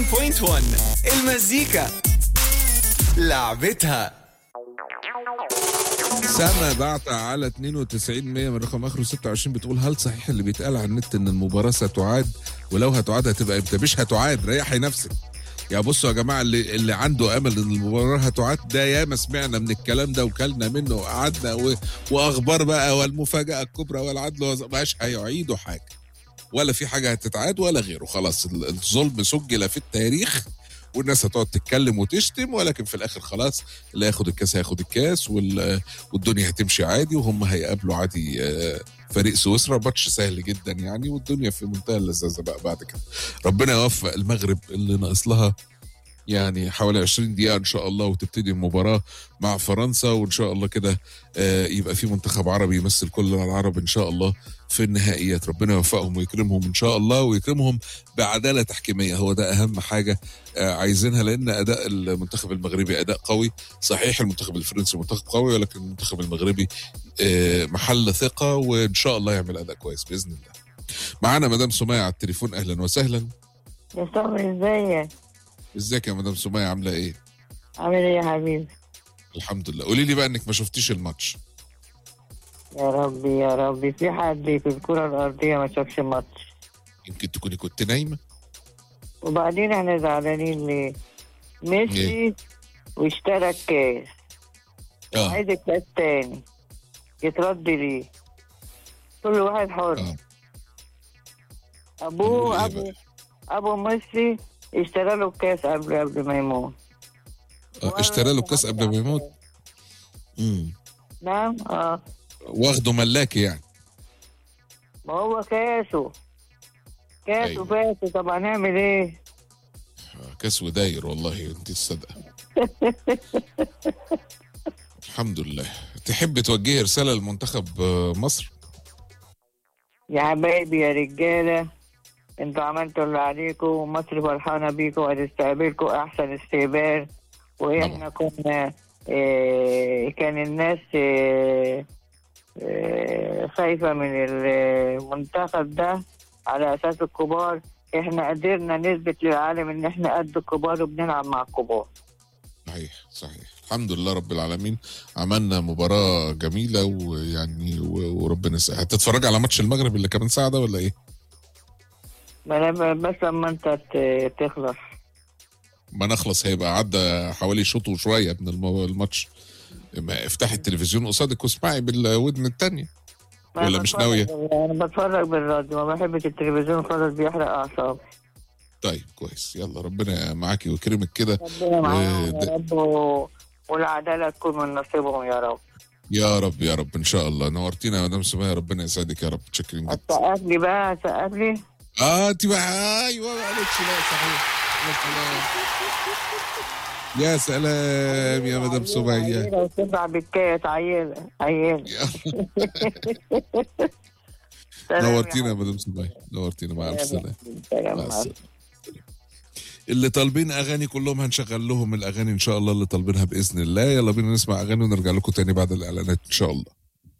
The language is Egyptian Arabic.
المزيكا لعبتها سما بعت على 92 100 من رقم اخره 26 بتقول هل صحيح اللي بيتقال على النت ان المباراه ستعاد ولو هتعاد هتبقى امتى مش هتعاد ريحي نفسك يا بصوا يا جماعه اللي اللي عنده امل ان المباراه هتعاد ده ياما سمعنا من الكلام ده وكلنا منه وقعدنا و... واخبار بقى والمفاجاه الكبرى والعدل وز... مش هيعيدوا حاجه ولا في حاجه هتتعاد ولا غيره خلاص ال- الظلم سجل في التاريخ والناس هتقعد تتكلم وتشتم ولكن في الاخر خلاص اللي هياخد الكاس هياخد الكاس وال... والدنيا هتمشي عادي وهم هيقابلوا عادي آه، فريق سويسرا ماتش سهل جدا يعني والدنيا في منتهى اللذاذه بقى بعد كده ربنا يوفق المغرب اللي ناقص لها يعني حوالي 20 دقيقة إن شاء الله وتبتدي المباراة مع فرنسا وإن شاء الله كده آه، يبقى في منتخب عربي يمثل كل العرب إن شاء الله في النهائيات ربنا يوفقهم ويكرمهم إن شاء الله ويكرمهم بعدالة تحكيمية هو ده أهم حاجة آه، عايزينها لأن أداء المنتخب المغربي أداء قوي صحيح المنتخب الفرنسي منتخب قوي ولكن المنتخب المغربي آه، محل ثقة وإن شاء الله يعمل أداء كويس بإذن الله معانا مدام سمية على التليفون أهلا وسهلا يا صبري ازيك ازيك يا مدام سمية عاملة إيه؟ عامل ايه يا حبيبي الحمد لله قولي لي بقى انك ما شفتيش الماتش يا ربي يا ربي في حد في الكرة الأرضية ما شافش الماتش يمكن تكوني كنت نايمه وبعدين احنا زعلانين ليه؟ مشي واشترى الكاس اه عايز الكاس تاني يترد ليه؟ كل واحد حر اه أبوه نقول إيه أبو أبو ميسي اشترى له الكاس قبل قبل ما يموت آه، اشترى له الكاس قبل ما يموت امم نعم اه واخده ملاكي يعني ما هو كاسه كاسه أيوة. فاسه طب هنعمل ايه؟ آه، كاس وداير والله انت الصدقه الحمد لله تحب توجهي رساله لمنتخب آه، مصر يا حبايبي يا رجالة انتوا عملتوا اللي عليكم ومصر فرحانة بيكم وهتستقبلكم أحسن استقبال وإحنا كنا اه كان الناس اه اه خايفة من المنتخب ده على أساس الكبار إحنا قدرنا نثبت للعالم إن إحنا قد الكبار وبنلعب مع الكبار صحيح صحيح الحمد لله رب العالمين عملنا مباراة جميلة ويعني و- وربنا يسهل هتتفرج على ماتش المغرب اللي كمان ساعة ده ولا ايه؟ ما أنا بس لما أنت ت- تخلص ما نخلص هيبقى عدى حوالي شوط وشوية من المو- الماتش ما افتحي التلفزيون قصادك واسمعي بالودن التانية ما ولا أنا مش بتفرج- ناوية؟ أنا بتفرج بالراديو ما بحبش التلفزيون خالص بيحرق أعصابي طيب كويس يلا ربنا معاكي ويكرمك كده ربنا معاهم آه، يا ده- رب و... والعدالة تكون من نصيبهم يا رب يا رب يا رب ان شاء الله نورتينا يا مدام سمية ربنا يسعدك يا رب متشكرين جدا هتسقف لي بقى هتسقف لي اه انت بقى ايوه معلش لا صحيح يا سلام يا سلام يا مدام سمية عيلة وتبع بالكاس عيلة عيلة سلام يا نورتينا يا مدام سمية نورتينا مع الف حبيبي. سلامة سلام مع مع السلامة اللي طالبين اغاني كلهم هنشغل لهم الاغاني ان شاء الله اللي طالبينها باذن الله يلا بينا نسمع اغاني ونرجع لكم تاني بعد الاعلانات ان شاء الله